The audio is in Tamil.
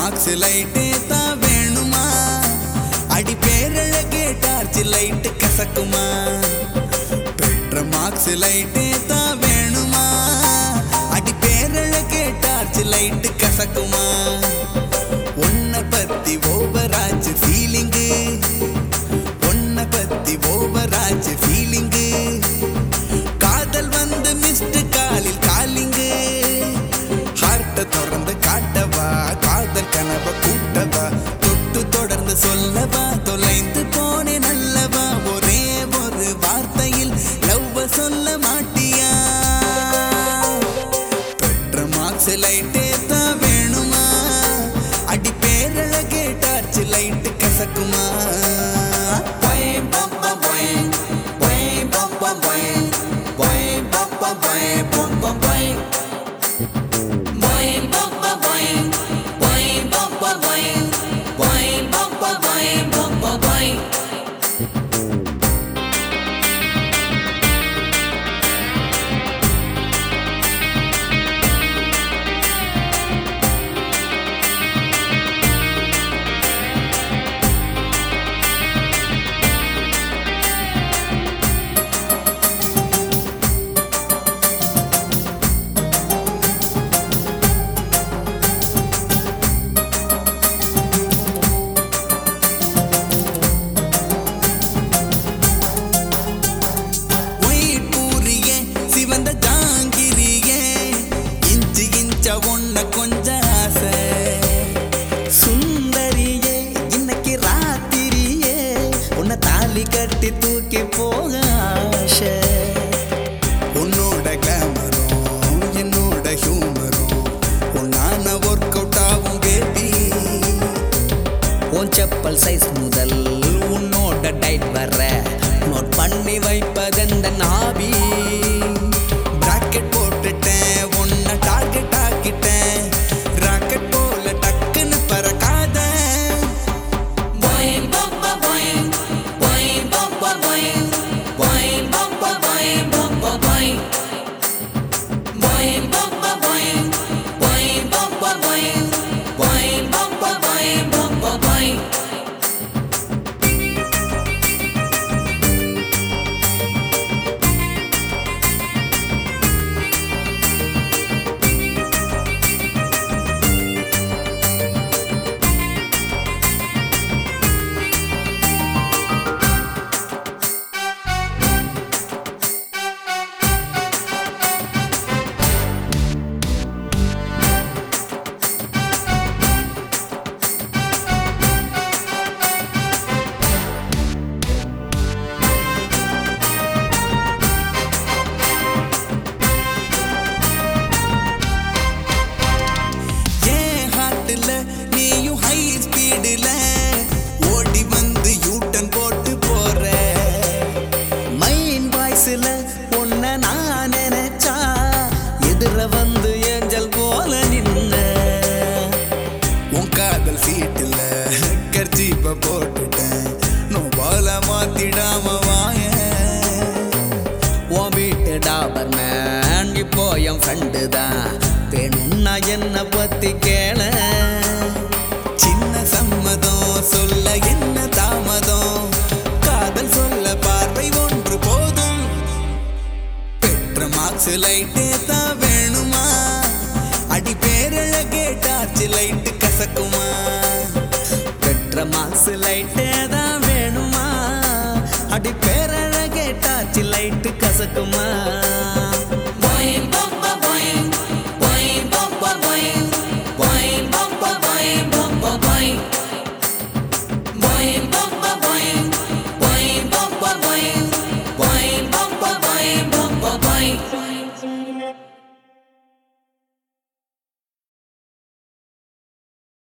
மார்க்ஸ் லைட்டே தான் வேணுமா அடி பேரழகே டார்ச் லைட்டு கசக்குமா பெற்ற மார்க்ஸ் லைட்டே தான் வேணுமா அடி பேரழகே டார்ச் லைட்டு கசக்குமா உன்னை பத்தி ஓவராச்சு ஃபீலிங்கு உன்னை பத்தி ஓவராச்சு ஃபீலிங்கு காதல் வந்து மிஸ்டு காலில் காலிங்கு ஹார்ட்ட திறந்து காட்டவா காதல் கனவ கூட்டவா தொட்டு தொடர்ந்து சொல்லவா தொலைந்து போனே நல்லவா ஒரே ஒரு வார்த்தையில் லவ்வ சொல்ல மாட்டியா பெற்ற மார்க்ஸ் லைட்டே தான் வேணுமா அடி பேரழகே டார்ச் லைட்டு கசக்குமா Boing, bum, bum, boing. Boing, bum, bum, boing. Boing, bum, bum, boing, bum, bum, boing. Boing, bum, bum, boing. Boing, bum, bum, boing. Boing, bum, bum, boing, bum, bum, boing. White பூரியே சிவந்த ஜாங்கிரியே இன்ச்சு இன்ச்ச ஒன்ன கொஞ்ச ஆசை சுந்தரியே இன்னைக்கு ராத்திரியே உன்னை தாலி கட்டி தூக்கி போக ஆசை உன்னோட கிளாமரும் என்னோட ஹியூமரும் உன்னான ஒர்க் அவுட் ஆகும் பேபி உன் செப்பல் சைஸ் முதல் உன்னோட டைட் வர நோட் பண்ணி வைப்பதெந்த நாபி பிராக்கெட் போட்டுட்டேன் உன்னை டார்கெட் ஆக்கிட்டேன் ராக்கெட் போல டக்குன்னு பறக்காத Boing, bum, bum, boing. Boing, bum, bum, boing. Boing, bum, bum, boing, bum, bum, boing. Boing, bum, bum, boing. Boing, bum, bum, boing. Boing, bum, bum, boing, bum, bum, boing. ஏன் ஹார்ட்ல நீயும் ஹை ஸ்பீடுல ஓடி வந்து யூட்டன் போட்டு போற மைண்ட் வாய்ஸ்ல உன்னை நான் நினைச்சா எதிர வந்து ஏஞ்சல் போல நின்ன உன் காதல் சீட்டுல கர்ச்சீப்ப போட்டுட்டேன் நோபால மாத்திடாம வாய உன் வீட்டு டாபர் மேன் இப்போ என் ஃப்ரெண்டு தான் வேணும்னா என்ன பத்தி கேள சின்ன சம்மதம் சொல்ல என்ன தாமதம் காதல் சொல்ல பார்வை ஒன்று போதும் பெற்ற மார்க்ஸ் லைட்டே தான் வேணுமா அடி பேரழகே டார்ச் லைட்டு கசக்குமா பெற்ற மாசு லைட்டே தான் வேணுமா அடி பேரழகே டாச்சு லைட்டு கசக்குமா